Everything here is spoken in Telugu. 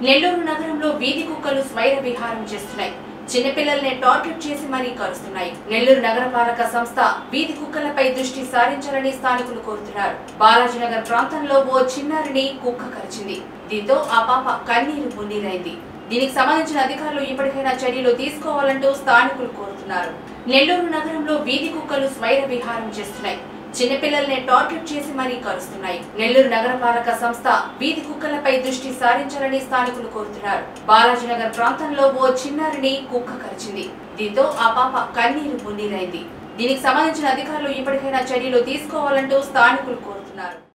నెల్లూరు నగరంలో వీధి కుక్కలు స్వైర విహారం చేస్తున్నాయి చిన్నపిల్లల్ని టార్గెట్ చేసి మరీ కరుస్తున్నాయి నెల్లూరు నగరపాలక సంస్థ వీధి కుక్కలపై దృష్టి సారించాలని స్థానికులు కోరుతున్నారు బాలాజీనగర్ ప్రాంతంలో ఓ చిన్నారిని కుక్క కరిచింది దీంతో ఆ పాప కన్నీరు మున్నీరైంది దీనికి సంబంధించిన అధికారులు ఇప్పటికైనా చర్యలు తీసుకోవాలంటూ స్థానికులు కోరుతున్నారు నెల్లూరు నగరంలో వీధి కుక్కలు స్వైర విహారం చేస్తున్నాయి చిన్నపిల్లల్ని టార్గెట్ చేసి మరీ కరుస్తున్నాయి నెల్లూరు నగరపాలక సంస్థ వీధి కుక్కలపై దృష్టి సారించాలని స్థానికులు కోరుతున్నారు బాలాజీనగర్ ప్రాంతంలో ఓ చిన్నారిని కుక్క కరిచింది దీంతో ఆ పాప కన్నీరు మున్నీరైంది దీనికి సంబంధించిన అధికారులు ఇప్పటికైనా చర్యలు తీసుకోవాలంటూ స్థానికులు కోరుతున్నారు